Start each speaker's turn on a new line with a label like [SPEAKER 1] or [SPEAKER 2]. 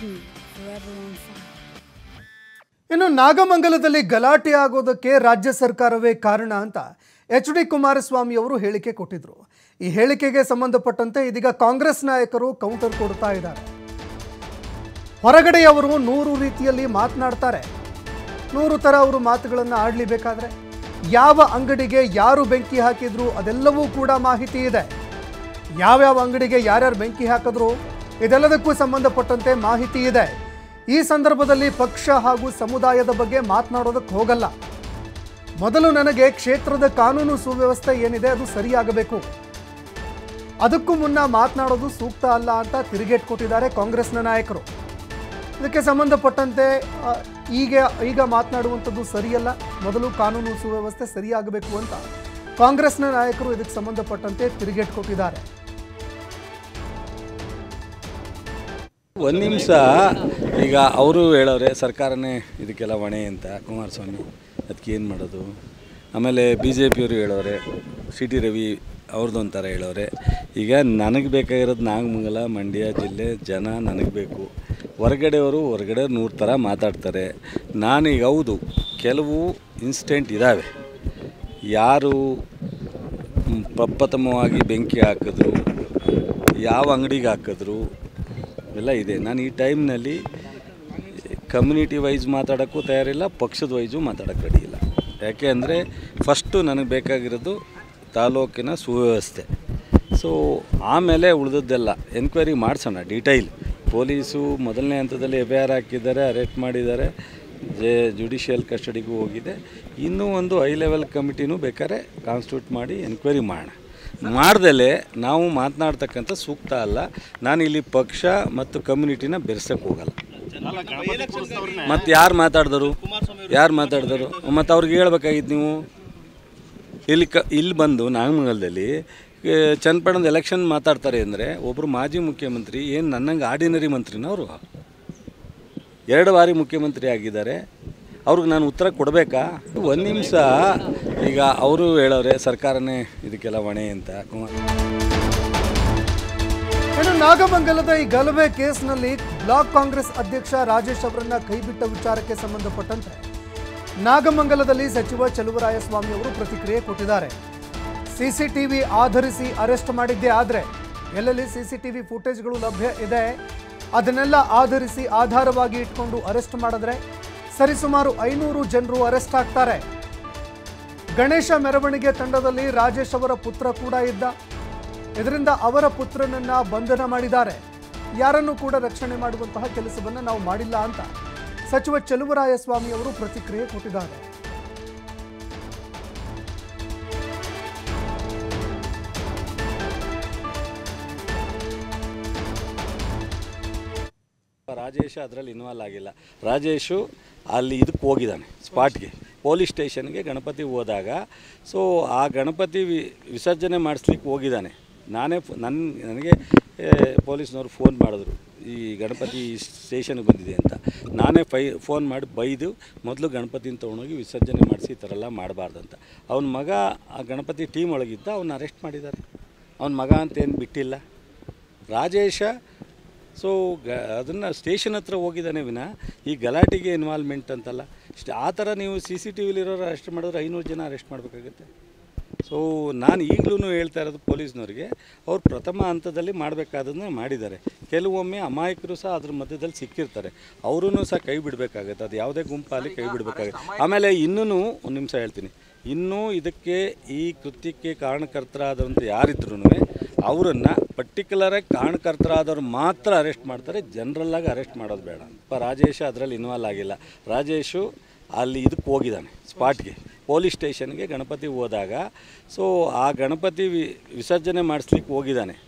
[SPEAKER 1] forever on fire.
[SPEAKER 2] ಇನ್ನು ನಾಗಮಂಗಲದಲ್ಲಿ ಗಲಾಟೆ ಆಗೋದಕ್ಕೆ ರಾಜ್ಯ ಸರ್ಕಾರವೇ ಕಾರಣ ಅಂತ ಎಚ್ ಡಿ ಕುಮಾರಸ್ವಾಮಿ ಅವರು ಹೇಳಿಕೆ ಕೊಟ್ಟಿದ್ರು ಈ ಹೇಳಿಕೆಗೆ ಸಂಬಂಧಪಟ್ಟಂತೆ ಇದೀಗ ಕಾಂಗ್ರೆಸ್ ನಾಯಕರು ಕೌಂಟರ್ ಕೊಡ್ತಾ ಇದ್ದಾರೆ ಹೊರಗಡೆಯವರು ನೂರು ರೀತಿಯಲ್ಲಿ ಮಾತನಾಡ್ತಾರೆ ನೂರು ಥರ ಅವರು ಮಾತುಗಳನ್ನು ಆಡಲಿ ಬೇಕಾದ್ರೆ ಯಾವ ಅಂಗಡಿಗೆ ಯಾರು ಬೆಂಕಿ ಹಾಕಿದ್ರು ಅದೆಲ್ಲವೂ ಕೂಡ ಮಾಹಿತಿ ಇದೆ ಯಾವ್ಯಾವ ಅಂಗಡಿಗೆ ಯಾರ್ಯಾರು ಬೆಂಕಿ ಹಾಕಿದ್ರು ಇದೆಲ್ಲದಕ್ಕೂ ಸಂಬಂಧಪಟ್ಟಂತೆ ಮಾಹಿತಿ ಇದೆ ಈ ಸಂದರ್ಭದಲ್ಲಿ ಪಕ್ಷ ಹಾಗೂ ಸಮುದಾಯದ ಬಗ್ಗೆ ಮಾತನಾಡೋದಕ್ಕೆ ಹೋಗಲ್ಲ ಮೊದಲು ನನಗೆ ಕ್ಷೇತ್ರದ ಕಾನೂನು ಸುವ್ಯವಸ್ಥೆ ಏನಿದೆ ಅದು ಸರಿಯಾಗಬೇಕು ಅದಕ್ಕೂ ಮುನ್ನ ಮಾತನಾಡೋದು ಸೂಕ್ತ ಅಲ್ಲ ಅಂತ ತಿರುಗೇಟ್ ಕೊಟ್ಟಿದ್ದಾರೆ ಕಾಂಗ್ರೆಸ್ನ ನಾಯಕರು ಇದಕ್ಕೆ ಸಂಬಂಧಪಟ್ಟಂತೆ ಆ, ಈಗ ಈಗ ಮಾತನಾಡುವಂಥದ್ದು ಸರಿಯಲ್ಲ ಮೊದಲು ಕಾನೂನು ಸುವ್ಯವಸ್ಥೆ ಸರಿಯಾಗಬೇಕು ಅಂತ ಕಾಂಗ್ರೆಸ್ನ ನಾಯಕರು ಇದಕ್ಕೆ ಸಂಬಂಧಪಟ್ಟಂತೆ ತಿರುಗೇಟ್ ಕೊಟ್ಟಿದ್ದಾರೆ
[SPEAKER 3] ಒಂದು ನಿಮಿಷ ಈಗ ಅವರು ಹೇಳೋರೆ ಸರ್ಕಾರನೇ ಇದಕ್ಕೆಲ್ಲ ಹೊಣೆ ಅಂತ ಕುಮಾರಸ್ವಾಮಿ ಅದಕ್ಕೆ ಏನು ಮಾಡೋದು ಆಮೇಲೆ ಬಿ ಜೆ ಪಿಯವರು ಹೇಳೋರೆ ಸಿ ಟಿ ರವಿ ಅವ್ರದ್ದು ಒಂಥರ ಹೇಳೋರೆ ಈಗ ನನಗೆ ಬೇಕಾಗಿರೋದು ನಾಗಮಂಗಲ ಮಂಡ್ಯ ಜಿಲ್ಲೆ ಜನ ನನಗೆ ಬೇಕು ಹೊರಗಡೆಯವರು ಹೊರಗಡೆ ನೂರು ಥರ ಮಾತಾಡ್ತಾರೆ ನಾನೀಗ ಹೌದು ಕೆಲವು ಇನ್ಸಿಡೆಂಟ್ ಇದ್ದಾವೆ ಯಾರು ಮ್, ಪ್ರಪ್ರಥಮವಾಗಿ ಬೆಂಕಿ ಹಾಕಿದ್ರು ಯಾವ ಅಂಗಡಿಗೆ ಹಾಕಿದ್ರು ಎಲ್ಲ ಇದೆ ನಾನು ಈ ಟೈಮ್ನಲ್ಲಿ ಕಮ್ಯುನಿಟಿ ವೈಸ್ ಮಾತಾಡೋಕ್ಕೂ ತಯಾರಿಲ್ಲ ಪಕ್ಷದ ವೈಸು ಮಾತಾಡೋಕ್ಕೆ ರೆಡಿ ಇಲ್ಲ ಯಾಕೆ ಅಂದರೆ ಫಸ್ಟು ನನಗೆ ಬೇಕಾಗಿರೋದು ತಾಲೂಕಿನ ಸುವ್ಯವಸ್ಥೆ ಸೊ ಆಮೇಲೆ ಉಳಿದದ್ದೆಲ್ಲ ಎನ್ಕ್ವೈರಿ ಮಾಡಿಸೋಣ ಡೀಟೈಲ್ ಪೊಲೀಸು ಮೊದಲನೇ ಹಂತದಲ್ಲಿ ಎಫ್ ಐ ಆರ್ ಹಾಕಿದ್ದಾರೆ ಅರೆಸ್ಟ್ ಮಾಡಿದ್ದಾರೆ ಜೆ ಜುಡಿಷಿಯಲ್ ಕಸ್ಟಡಿಗೂ ಹೋಗಿದೆ ಇನ್ನೂ ಒಂದು ಹೈ ಲೆವೆಲ್ ಕಮಿಟಿನೂ ಬೇಕಾದ್ರೆ ಕಾನ್ಸ್ಟಿಟ್ಯೂಟ್ ಮಾಡಿ ಎನ್ಕ್ವೈರಿ ಮಾಡೋಣ ಮಾಡ್ದಲೇ ನಾವು ಮಾತನಾಡ್ತಕ್ಕಂಥ ಸೂಕ್ತ ಅಲ್ಲ ನಾನು ಇಲ್ಲಿ ಪಕ್ಷ ಮತ್ತು ಕಮ್ಯುನಿಟಿನ ಬೆರೆಸಕ್ಕೆ ಹೋಗಲ್ಲ ಮತ್ತು ಯಾರು ಮಾತಾಡಿದರು ಯಾರು ಮಾತಾಡಿದರು ಮತ್ತು ಅವ್ರಿಗೆ ಹೇಳ್ಬೇಕಾಗಿತ್ತು ನೀವು ಇಲ್ಲಿ ಕ ಇಲ್ಲಿ ಬಂದು ನಾಗಮಂಗಲದಲ್ಲಿ ಏ, ಚನ್ನಪಟ್ಟಣದ ಎಲೆಕ್ಷನ್ ಮಾತಾಡ್ತಾರೆ ಅಂದರೆ ಒಬ್ಬರು ಮಾಜಿ ಮುಖ್ಯಮಂತ್ರಿ ಏನು ನನ್ನಂಗೆ ಆರ್ಡಿನರಿ ಮಂತ್ರಿನ ಅವರು ಎರಡು ಬಾರಿ ಮುಖ್ಯಮಂತ್ರಿ ಆಗಿದ್ದಾರೆ ಅವ್ರಿಗೆ ನಾನು ಉತ್ತರ ಕೊಡಬೇಕಾ ಒಂದು ನಿಮಿಷ ಈಗ ಅವರು ಹೇಳೋರೆ ಸರ್ಕಾರನೇ ಇದಕ್ಕೆಲ್ಲ ಹೊಣೆ ಅಂತ ಕುಮಾರ್
[SPEAKER 2] ಇನ್ನು ನಾಗಮಂಗಲದ ಈ ಗಲಭೆ ಕೇಸ್ನಲ್ಲಿ ಬ್ಲಾಕ್ ಕಾಂಗ್ರೆಸ್ ಅಧ್ಯಕ್ಷ ರಾಜೇಶ್ ಅವರನ್ನ ಕೈಬಿಟ್ಟ ವಿಚಾರಕ್ಕೆ ಸಂಬಂಧಪಟ್ಟಂತೆ ನಾಗಮಂಗಲದಲ್ಲಿ ಸಚಿವ ಚಲುವರಾಯಸ್ವಾಮಿ ಅವರು ಪ್ರತಿಕ್ರಿಯೆ ಕೊಟ್ಟಿದ್ದಾರೆ ಸಿಸಿಟಿವಿ ಆಧರಿಸಿ ಅರೆಸ್ಟ್ ಮಾಡಿದ್ದೇ ಆದರೆ ಎಲ್ಲೆಲ್ಲಿ ಸಿಸಿಟಿವಿ ಫುಟೇಜ್ಗಳು ಲಭ್ಯ ಇದೆ ಅದನ್ನೆಲ್ಲ ಆಧರಿಸಿ ಆಧಾರವಾಗಿ ಇಟ್ಕೊಂಡು ಅರೆಸ್ಟ್ ಮಾಡಿದ್ರೆ ಸರಿಸುಮಾರು ಐನೂರು ಜನರು ಅರೆಸ್ಟ್ ಆಗ್ತಾರೆ ಗಣೇಶ ಮೆರವಣಿಗೆ ತಂಡದಲ್ಲಿ ರಾಜೇಶ್ ಅವರ ಪುತ್ರ ಕೂಡ ಇದ್ದ ಇದರಿಂದ ಅವರ ಪುತ್ರನನ್ನ ಬಂಧನ ಮಾಡಿದ್ದಾರೆ ಯಾರನ್ನು ಕೂಡ ರಕ್ಷಣೆ ಮಾಡುವಂತಹ ಕೆಲಸವನ್ನ ನಾವು ಮಾಡಿಲ್ಲ ಅಂತ ಸಚಿವ ಚಲುವರಾಯಸ್ವಾಮಿ ಅವರು ಪ್ರತಿಕ್ರಿಯೆ ಕೊಟ್ಟಿದ್ದಾರೆ
[SPEAKER 3] ರಾಜೇಶ ಅದರಲ್ಲಿ ಇನ್ವಾಲ್ವ್ ಆಗಿಲ್ಲ ರಾಜೇಶು ಅಲ್ಲಿ ಇದಕ್ಕೆ ಹೋಗಿದ್ದಾನೆ ಸ್ಪಾಟ್ಗೆ ಪೊಲೀಸ್ ಸ್ಟೇಷನ್ಗೆ ಗಣಪತಿ ಹೋದಾಗ ಸೊ ಆ ಗಣಪತಿ ವಿ- ವಿಸರ್ಜನೆ ಮಾಡಿಸ್ಲಿಕ್ಕೆ ಹೋಗಿದ್ದಾನೆ ನಾನೇ ಫ್- ನನ್ನ ನನಗೆ ಏ, ಪೊಲೀಸ್ನವ್ರು ಫೋನ್ ಮಾಡಿದ್ರು ಈ ಗಣಪತಿ ಸ್ಟೇಷನ್ಗೆ ಬಂದಿದೆ ಅಂತ ನಾನೇ ಫೈ ಫೋನ್ ಮಾಡಿ ಬೈದು ಮೊದಲು ಗಣಪತಿನ ತೊಗೊಂಡೋಗಿ ವಿಸರ್ಜನೆ ಮಾಡಿಸಿ ಈ ಥರ ಎಲ್ಲ ಮಾಡಬಾರ್ದು ಅಂತ ಅವನ ಮಗ ಆ ಗಣಪತಿ ಟೀಮ್ ಒಳಗಿದ್ದ ಅವನ್ನ ಅರೆಸ್ಟ್ ಮಾಡಿದ್ದಾರೆ ಅವನ ಮಗ ಅಂತ ಏನು ಬಿಟ್ಟಿಲ್ಲ ರಾಜೇಶ ಸೊ ಗ ಅದನ್ನು ಸ್ಟೇಷನ್ ಹತ್ರ ಹೋಗಿದ್ದಾನೆ ವಿನ ಈ ಗಲಾಟೆಗೆ ಇನ್ವಾಲ್ವ್ಮೆಂಟ್ ಅಂತಲ್ಲ ಇಷ್ಟು ಆ ಥರ ನೀವು ಸಿ ಸಿ ಟಿ ವಿಲಿರೋರು ಅರೆಸ್ಟ್ ಮಾಡಿದ್ರೆ ಐನೂರು ಜನ ಅರೆಸ್ಟ್ ಮಾಡಬೇಕಾಗುತ್ತೆ ಸೊ ನಾನು ಈಗಲೂ ಹೇಳ್ತಾ ಇರೋದು ಪೊಲೀಸ್ನವ್ರಿಗೆ ಅವ್ರು ಪ್ರಥಮ ಹಂತದಲ್ಲಿ ಮಾಡಬೇಕಾದದನ್ನ ಮಾಡಿದ್ದಾರೆ ಕೆಲವೊಮ್ಮೆ ಅಮಾಯಕರು ಸಹ ಅದ್ರ ಮಧ್ಯದಲ್ಲಿ ಸಿಕ್ಕಿರ್ತಾರೆ ಅವರೂ ಸಹ ಕೈ ಬಿಡಬೇಕಾಗತ್ತೆ ಅದು ಯಾವುದೇ ಗುಂಪಲ್ಲಿ ಕೈ ಬಿಡಬೇಕಾಗುತ್ತೆ ಆಮೇಲೆ ಇನ್ನೂ ಒಂದು ನಿಮಿಷ ಹೇಳ್ತೀನಿ ಇನ್ನೂ ಇದಕ್ಕೆ ಈ ಕೃತ್ಯಕ್ಕೆ ಕಾರಣಕರ್ತರಾದಂಥ ಯಾರಿದ್ರು ಅವರನ್ನು ಪರ್ಟಿಕ್ಯುಲರಾಗಿ ಕಾರಣಕರ್ತರಾದವ್ರು ಮಾತ್ರ ಅರೆಸ್ಟ್ ಮಾಡ್ತಾರೆ ಜನರಲ್ಲಾಗಿ ಅರೆಸ್ಟ್ ಮಾಡೋದು ಬೇಡ ಪ ರಾಜೇಶ ಅದರಲ್ಲಿ ಇನ್ವಾಲ್ವ್ ಆಗಿಲ್ಲ ರಾಜೇಶು ಅಲ್ಲಿ ಇದಕ್ಕೆ ಹೋಗಿದ್ದಾನೆ ಸ್ಪಾಟ್ಗೆ ಪೊಲೀಸ್ ಸ್ಟೇಷನ್ಗೆ ಗಣಪತಿ ಹೋದಾಗ ಸೊ ಆ ಗಣಪತಿ ವಿ- ವಿಸರ್ಜನೆ ಮಾಡಿಸ್ಲಿಕ್ಕೆ ಹೋಗಿದ್ದಾನೆ